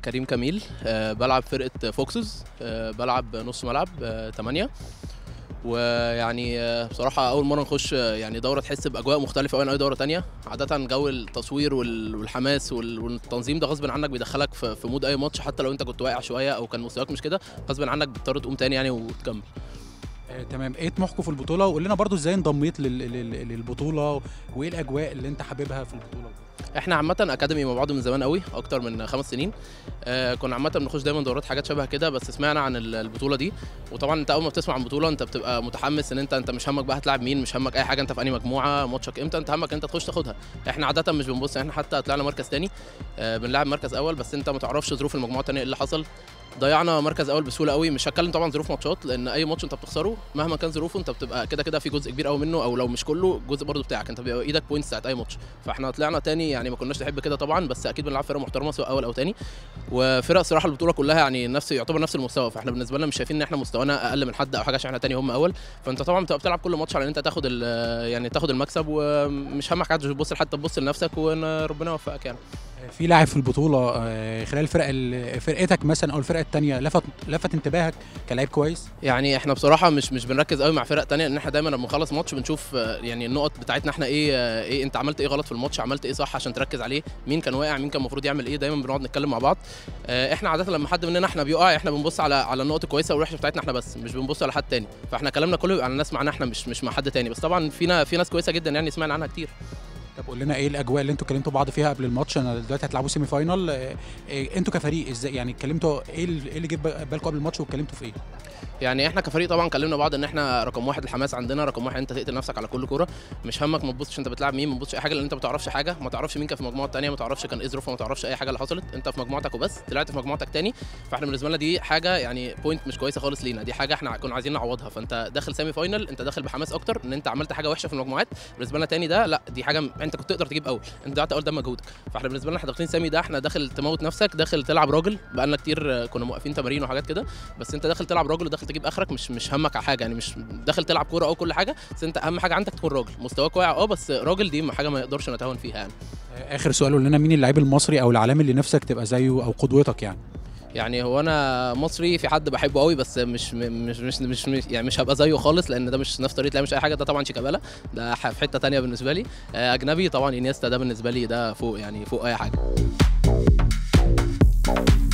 كريم كميل آه، بلعب فرقة فوكسز آه، بلعب نص ملعب 8 ويعني آه، بصراحة أول مرة نخش آه، يعني دورة تحس بأجواء مختلفة أوي عن أي دورة تانية عادة جو التصوير وال- والحماس وال- والتنظيم ده غصب عنك بيدخلك في في مود أي ماتش حتى لو أنت كنت واقع شوية أو كان مستواك مش كده غصب عنك بتضطر تقوم تاني يعني وتكمل آه، تمام ايه طموحكم في البطوله وقول لنا برضو ازاي انضميت لل... لل... للبطوله وايه الاجواء اللي انت حاببها في البطوله احنا عامة اكاديمي مع بعض من زمان قوي اكتر من خمس سنين آه كنا عامة بنخش دايما دورات حاجات شبه كده بس سمعنا عن ال- البطولة دي وطبعا انت اول ما بتسمع عن بطولة انت بتبقى متحمس ان انت انت مش همك بقى هتلاعب مين مش همك اي حاجة انت في انهي مجموعة ماتشك امتى انت همك انت تخش تاخدها احنا عادة مش بنبص احنا حتى طلعنا مركز تاني آه بنلعب مركز اول بس انت ما تعرفش ظروف المجموعة التانية ايه اللي حصل ضيعنا مركز اول بسهوله قوي مش هتكلم طبعا ظروف ماتشات لان اي ماتش انت بتخسره مهما كان ظروفه انت بتبقى كده كده في جزء كبير قوي منه او لو مش كله جزء برضه بتاعك انت بيبقى ايدك بوينتس بتاعت اي ماتش فاحنا طلعنا تاني يعني ما كناش نحب كده طبعا بس اكيد بنلعب فرقه محترمه سواء اول او تاني وفرق الصراحه البطوله كلها يعني نفس يعتبر نفس المستوى فاحنا بالنسبه لنا مش شايفين ان احنا مستوانا اقل من حد او حاجه عشان احنا تاني هم اول فانت طبعا بتبقى بتلعب كل ماتش على ان انت تاخد ال- يعني تاخد المكسب ومش همك حد تبص حتى تبص لنفسك وان ربنا يوفقك يعني آه، في لاعب في البطوله آه، خلال الفرقه ال- فرقتك مثلا او الفرقه الثانيه لفت لفت انتباهك كلاعب كويس يعني احنا بصراحه مش مش بنركز قوي مع فرق تانية ان احنا دايما لما نخلص ماتش بنشوف آه، يعني النقط بتاعتنا احنا ايه آه، ايه انت عملت ايه غلط في الماتش عملت ايه صح عشان تركز عليه مين كان واقع مين كان المفروض يعمل ايه دايما بنقعد نتكلم مع بعض آه، احنا عاده لما حد مننا احنا بيقع احنا بنبص على على النقط الكويسه والوحشه بتاعتنا احنا بس مش بنبص على حد تاني فاحنا كلامنا كله بيبقى على الناس معانا احنا مش مش مع حد تاني بس طبعا فينا في ناس كويسه جدا يعني سمعنا عنها كتير طب قول لنا ايه الاجواء اللي انتوا كلمتوا بعض فيها قبل الماتش انا دلوقتي هتلعبوا سيمي فاينال آه، آه، انتوا كفريق ازاي يعني اتكلمتوا ايه ال- ايه اللي جه بالكم قبل الماتش واتكلمتوا في ايه يعني احنا كفريق طبعا كلمنا بعض ان احنا رقم واحد الحماس عندنا رقم واحد انت تقتل نفسك على كل كوره مش همك ما تبصش انت بتلعب مين ما تبصش اي حاجه لان انت ما تعرفش حاجه ما تعرفش مين كان في المجموعه الثانيه ما تعرفش كان ايه ظروفه ما تعرفش اي حاجه اللي حصلت انت في مجموعتك وبس طلعت في مجموعتك تاني فاحنا بالنسبه لنا دي حاجه يعني بوينت مش كويسه خالص لينا دي حاجه احنا كنا عايزين نعوضها فانت داخل سيمي فاينل انت داخل بحماس اكتر ان انت عملت حاجه وحشه في المجموعات بالنسبه لنا تاني ده لا دي حاجه م- انت كنت تقدر تجيب اول انت ضيعت اول ده مجهودك فاحنا بالنسبه لنا احنا داخلين سيمي ده احنا داخل تموت نفسك داخل تلعب راجل بقالنا كتير آه، كنا موقفين تمارين وحاجات كده بس انت داخل تلعب راجل وداخل تجيب اخرك مش مش همك على حاجه يعني مش داخل تلعب كوره او كل حاجه بس انت اهم حاجه عندك تكون راجل مستواك واقع اه بس راجل دي حاجه ما يقدرش نتهاون فيها يعني آه، اخر سؤال قول لنا مين اللاعب المصري او العالمي اللي نفسك تبقى زيه او قدوتك يعني يعني هو انا مصري في حد بحبه قوي بس مش مش مش مش, مش يعني مش هبقى زيه خالص لان ده مش نفس طريقه لعب مش اي حاجه ده طبعا شيكابالا ده ح- في حته تانية بالنسبه لي آه، اجنبي طبعا انيستا ده بالنسبه لي ده فوق يعني فوق اي حاجه